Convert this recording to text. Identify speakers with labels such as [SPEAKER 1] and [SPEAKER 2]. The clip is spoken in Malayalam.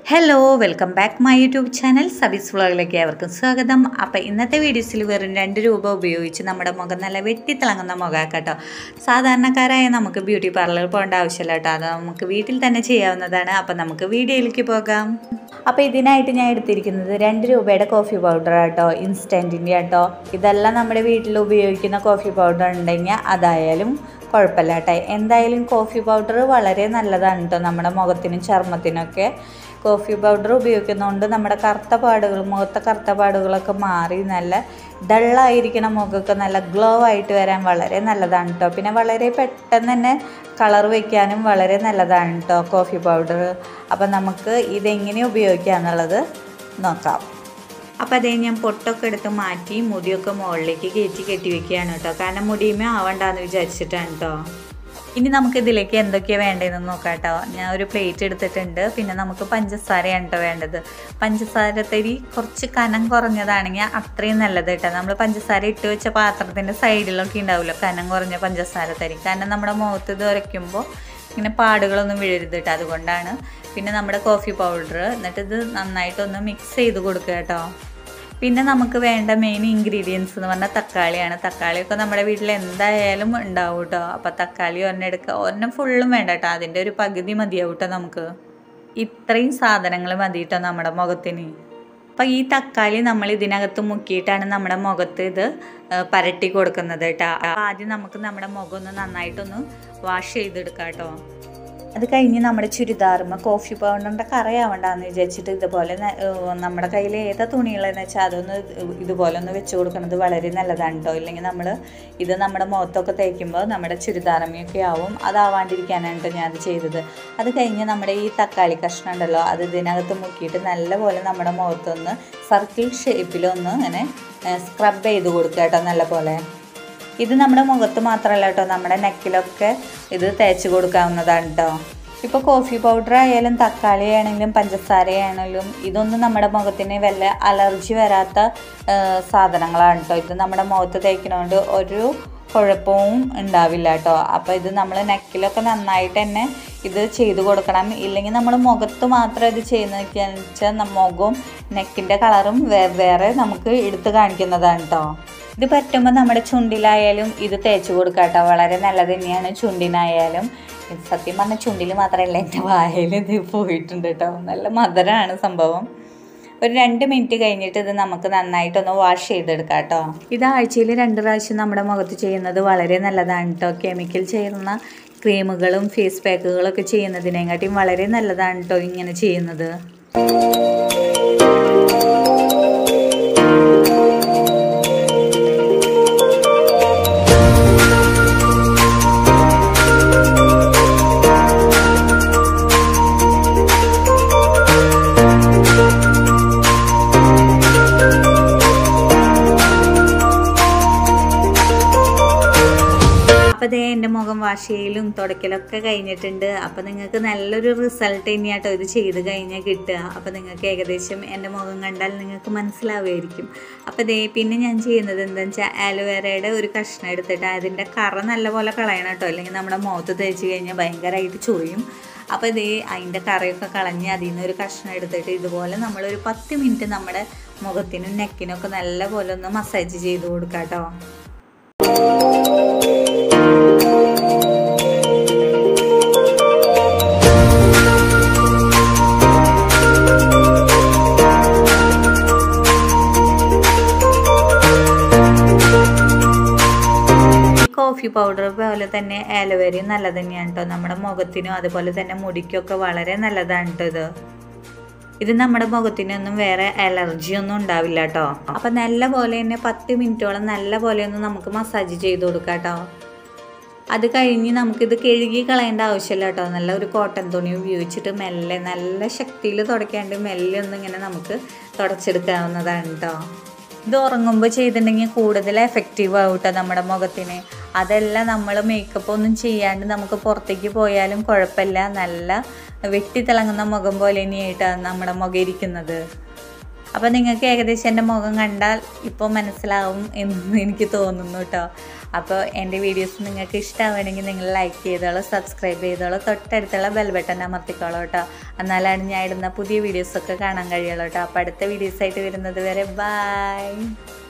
[SPEAKER 1] hello welcome back my YouTube channel Sabees വ്ളോഗിലേക്ക് ഏവർക്കും സ്വാഗതം അപ്പോൾ ഇന്നത്തെ വീഡിയോസിൽ വെറും രണ്ട് രൂപ ഉപയോഗിച്ച് നമ്മുടെ മുഖം നല്ല വെട്ടിത്തിളങ്ങുന്ന മുഖം കേട്ടോ സാധാരണക്കാരായ നമുക്ക് ബ്യൂട്ടി പാർലറിൽ പോകേണ്ട ആവശ്യമില്ല കേട്ടോ അത് നമുക്ക് വീട്ടിൽ തന്നെ ചെയ്യാവുന്നതാണ് അപ്പോൾ നമുക്ക് വീഡിയോയിലേക്ക് പോകാം അപ്പോൾ ഇതിനായിട്ട് ഞാൻ എടുത്തിരിക്കുന്നത് രണ്ട് രൂപയുടെ കോഫി പൗഡർ കേട്ടോ ഇൻസ്റ്റൻറ്റിൻ്റെ കേട്ടോ ഇതെല്ലാം നമ്മുടെ വീട്ടിൽ ഉപയോഗിക്കുന്ന കോഫി പൗഡർ ഉണ്ടെങ്കിൽ അതായാലും കുഴപ്പമില്ല കേട്ടോ എന്തായാലും കോഫി പൗഡർ വളരെ നല്ലതാണ് കേട്ടോ നമ്മുടെ മുഖത്തിനും ചർമ്മത്തിനൊക്കെ കോഫി പൗഡർ ഉപയോഗിക്കുന്നതുകൊണ്ട് നമ്മുടെ കറുത്ത പാടുകൾ മുഖത്തെ കറുത്ത പാടുകളൊക്കെ മാറി നല്ല ഡള്ളായിരിക്കണ മുഖമൊക്കെ നല്ല ഗ്ലോ ആയിട്ട് വരാൻ വളരെ നല്ലതാണ് കേട്ടോ പിന്നെ വളരെ പെട്ടെന്ന് തന്നെ കളർ വയ്ക്കാനും വളരെ നല്ലതാണ് കേട്ടോ കോഫി പൗഡർ അപ്പം നമുക്ക് ഇതെങ്ങനെ ഉപയോഗിക്കാമെന്നുള്ളത് നോക്കാം അപ്പോൾ അതേ ഞാൻ പൊട്ടൊക്കെ എടുത്ത് മാറ്റി മുടിയൊക്കെ മുകളിലേക്ക് കയറ്റി കെട്ടി വെക്കുകയാണ് കേട്ടോ കാരണം മുടിയുമേ ആവണ്ടെന്ന് വിചാരിച്ചിട്ടാണ് കേട്ടോ ഇനി നമുക്ക് ഇതിലേക്ക് എന്തൊക്കെയാണ് വേണ്ടതെന്ന് നോക്കാം കേട്ടോ ഞാൻ ഒരു പ്ലേറ്റ് എടുത്തിട്ടുണ്ട് പിന്നെ നമുക്ക് പഞ്ചസാരയാണ് കേട്ടോ വേണ്ടത് പഞ്ചസാര തരി കുറച്ച് കനം കുറഞ്ഞതാണെങ്കിൽ അത്രയും നല്ലത് കേട്ടോ നമ്മൾ പഞ്ചസാര ഇട്ട് വെച്ച പാത്രത്തിൻ്റെ സൈഡിലൊക്കെ ഉണ്ടാവുമല്ലോ കനം കുറഞ്ഞ പഞ്ചസാര തരി കാരണം നമ്മുടെ മുഖത്ത് ഇത് ഉരയ്ക്കുമ്പോൾ ഇങ്ങനെ പാടുകളൊന്നും വീഴരുത് കേട്ടോ അതുകൊണ്ടാണ് പിന്നെ നമ്മുടെ കോഫി പൗഡർ എന്നിട്ട് ഇത് നന്നായിട്ടൊന്ന് മിക്സ് ചെയ്ത് കൊടുക്കുക കേട്ടോ പിന്നെ നമുക്ക് വേണ്ട മെയിൻ ഇൻഗ്രീഡിയൻസ് എന്ന് പറഞ്ഞാൽ തക്കാളിയാണ് തക്കാളിയൊക്കെ നമ്മുടെ വീട്ടിൽ എന്തായാലും ഉണ്ടാവും കേട്ടോ അപ്പോൾ തക്കാളി ഒരെണ്ണം എടുക്കുക ഒരെണ്ണം ഫുള്ളും വേണ്ട കേട്ടോ അതിൻ്റെ ഒരു പകുതി മതിയാവും കേട്ടോ നമുക്ക് ഇത്രയും സാധനങ്ങൾ മതി കേട്ടോ നമ്മുടെ മുഖത്തിന് അപ്പോൾ ഈ തക്കാളി നമ്മൾ ഇതിനകത്ത് മുക്കിയിട്ടാണ് നമ്മുടെ മുഖത്ത് ഇത് പരട്ടി കൊടുക്കുന്നത് കേട്ടോ ആദ്യം നമുക്ക് നമ്മുടെ മുഖം ഒന്ന് നന്നായിട്ടൊന്ന് വാഷ് ചെയ്തെടുക്കാം കേട്ടോ അത് കഴിഞ്ഞ് നമ്മുടെ ചുരിദാറുമ്മ കോഫി പൗഡറിൻ്റെ കറയാവണ്ടെന്ന് വിചാരിച്ചിട്ട് ഇതുപോലെ നമ്മുടെ കയ്യിൽ ഏതാ തുണികളെന്ന് വെച്ചാൽ അതൊന്ന് ഇതുപോലെ ഒന്ന് വെച്ച് കൊടുക്കുന്നത് വളരെ നല്ലതാണ് കേട്ടോ ഇല്ലെങ്കിൽ നമ്മൾ ഇത് നമ്മുടെ മുഖത്തൊക്കെ തേക്കുമ്പോൾ നമ്മുടെ ചുരിദാറമ്മയൊക്കെ ആവും അതാവാണ്ടിരിക്കാനാണ് കേട്ടോ ഞാൻ അത് ചെയ്തത് അത് കഴിഞ്ഞ് നമ്മുടെ ഈ തക്കാളി കഷ്ണം ഉണ്ടല്ലോ അത് ഇതിനകത്ത് മുക്കിയിട്ട് നല്ലപോലെ നമ്മുടെ മുഖത്തൊന്ന് സർക്കിൾ ഷേപ്പിലൊന്ന് ഇങ്ങനെ സ്ക്രബ് ചെയ്ത് കൊടുക്കുക കേട്ടോ നല്ലപോലെ ഇത് നമ്മുടെ മുഖത്ത് മാത്രമല്ല കേട്ടോ നമ്മുടെ നെക്കിലൊക്കെ ഇത് തേച്ച് കൊടുക്കാവുന്നതാണ് കേട്ടോ ഇപ്പോൾ കോഫി പൗഡർ ആയാലും തക്കാളി ആണെങ്കിലും പഞ്ചസാരയാണെങ്കിലും ഇതൊന്നും നമ്മുടെ മുഖത്തിന് വല്ല അലർജി വരാത്ത സാധനങ്ങളാണ് കേട്ടോ ഇത് നമ്മുടെ മുഖത്ത് തേക്കുന്നതുകൊണ്ട് ഒരു കുഴപ്പവും ഉണ്ടാവില്ല കേട്ടോ അപ്പോൾ ഇത് നമ്മൾ നെക്കിലൊക്കെ നന്നായിട്ട് തന്നെ ഇത് ചെയ്ത് കൊടുക്കണം ഇല്ലെങ്കിൽ നമ്മൾ മുഖത്ത് മാത്രം ഇത് ചെയ്യുന്നതെന്ന് വെച്ചാൽ മുഖവും നെക്കിൻ്റെ കളറും വേറെ നമുക്ക് എടുത്ത് കാണിക്കുന്നതാണ് കേട്ടോ ഇത് പറ്റുമ്പോൾ നമ്മുടെ ചുണ്ടിലായാലും ഇത് തേച്ച് കൊടുക്കുക കേട്ടോ വളരെ നല്ലത് തന്നെയാണ് ചുണ്ടിനായാലും സത്യം പറഞ്ഞാൽ ചുണ്ടിൽ മാത്രമല്ല എൻ്റെ വായിൽ ഇത് പോയിട്ടുണ്ട് കേട്ടോ നല്ല മധുരമാണ് സംഭവം ഒരു രണ്ട് മിനിറ്റ് കഴിഞ്ഞിട്ട് ഇത് നമുക്ക് നന്നായിട്ടൊന്ന് വാഷ് ചെയ്തെടുക്കാം കേട്ടോ ഇത് ആഴ്ചയിൽ രണ്ട് പ്രാവശ്യം നമ്മുടെ മുഖത്ത് ചെയ്യുന്നത് വളരെ നല്ലതാണ് കേട്ടോ കെമിക്കൽ ചേർന്ന ക്രീമുകളും ഫേസ് പാക്കുകളൊക്കെ ചെയ്യുന്നതിനെക്കാട്ടിയും വളരെ നല്ലതാണ് കേട്ടോ ഇങ്ങനെ ചെയ്യുന്നത് അപ്പോൾ ദേ എൻ്റെ മുഖം വാഷ് ചെയ്യലും തുടയ്ക്കലൊക്കെ കഴിഞ്ഞിട്ടുണ്ട് അപ്പോൾ നിങ്ങൾക്ക് നല്ലൊരു റിസൾട്ട് തന്നെയാട്ടോ ഇത് ചെയ്ത് കഴിഞ്ഞാൽ കിട്ടുക അപ്പോൾ നിങ്ങൾക്ക് ഏകദേശം എൻ്റെ മുഖം കണ്ടാൽ നിങ്ങൾക്ക് മനസ്സിലാവുമായിരിക്കും അപ്പോൾ ദേ പിന്നെ ഞാൻ ചെയ്യുന്നത് എന്താണെന്ന് വെച്ചാൽ ആലോവേരയുടെ ഒരു കഷ്ണം എടുത്തിട്ട് അതിൻ്റെ കറ നല്ലപോലെ കളയണം കേട്ടോ അല്ലെങ്കിൽ നമ്മുടെ മുഖത്ത് തേച്ച് കഴിഞ്ഞാൽ ഭയങ്കരമായിട്ട് ചൊറിയും അപ്പോൾ ഇതേ അതിൻ്റെ കറയൊക്കെ കളഞ്ഞ് അതിൽ നിന്ന് ഒരു കഷ്ണം എടുത്തിട്ട് ഇതുപോലെ നമ്മളൊരു പത്ത് മിനിറ്റ് നമ്മുടെ മുഖത്തിനും നെക്കിനും ഒക്കെ നല്ലപോലെ ഒന്ന് മസാജ് ചെയ്ത് കൊടുക്കാം കേട്ടോ കോഫി പൗഡർ പോലെ തന്നെ ആലോവേരയും നല്ലത് തന്നെയാണ് കേട്ടോ നമ്മുടെ മുഖത്തിനും അതുപോലെ തന്നെ മുടിക്കൊക്കെ വളരെ നല്ലതാണ് കേട്ടോ ഇത് ഇത് നമ്മുടെ മുഖത്തിനൊന്നും വേറെ അലർജി ഒന്നും ഉണ്ടാവില്ല കേട്ടോ അപ്പം നല്ല പോലെ തന്നെ പത്ത് മിനിറ്റോളം നല്ല പോലെ ഒന്ന് നമുക്ക് മസാജ് ചെയ്ത് കൊടുക്കാം കേട്ടോ അത് കഴിഞ്ഞ് നമുക്കിത് കഴുകി കളയേണ്ട ആവശ്യമില്ല കേട്ടോ നല്ല ഒരു കോട്ടൺ തുണി ഉപയോഗിച്ചിട്ട് മെല്ലെ നല്ല ശക്തിയിൽ തുടയ്ക്കാണ്ട് മെല്ലെ ഒന്ന് ഇങ്ങനെ നമുക്ക് തുടച്ചെടുക്കാവുന്നതാണ് കേട്ടോ ഇത് ഉറങ്ങുമ്പോൾ ചെയ്തിട്ടുണ്ടെങ്കിൽ കൂടുതൽ എഫക്റ്റീവ് ആവും കേട്ടോ നമ്മുടെ മുഖത്തിന് അതല്ല നമ്മൾ മേക്കപ്പ് ഒന്നും ചെയ്യാണ്ട് നമുക്ക് പുറത്തേക്ക് പോയാലും കുഴപ്പമില്ല നല്ല വെട്ടിത്തിളങ്ങുന്ന മുഖം പോലെ തന്നെയായിട്ടാണ് നമ്മുടെ മുഖം ഇരിക്കുന്നത് അപ്പോൾ നിങ്ങൾക്ക് ഏകദേശം എൻ്റെ മുഖം കണ്ടാൽ ഇപ്പോൾ മനസ്സിലാവും എന്ന് എനിക്ക് തോന്നുന്നു കേട്ടോ അപ്പോൾ എൻ്റെ വീഡിയോസ് നിങ്ങൾക്ക് ഇഷ്ടമാവുകയാണെങ്കിൽ നിങ്ങൾ ലൈക്ക് ചെയ്തോളൂ സബ്സ്ക്രൈബ് ചെയ്തോളൂ തൊട്ടടുത്തുള്ള ബെൽ ബട്ടൺ അമർത്തിക്കോളൂ കേട്ടോ എന്നാലാണ് ഞാൻ ഇടുന്ന പുതിയ വീഡിയോസൊക്കെ കാണാൻ കഴിയുള്ളൂ കേട്ടോ അപ്പോൾ അടുത്ത വീഡിയോസായിട്ട് വരുന്നത് വരെ ബൈ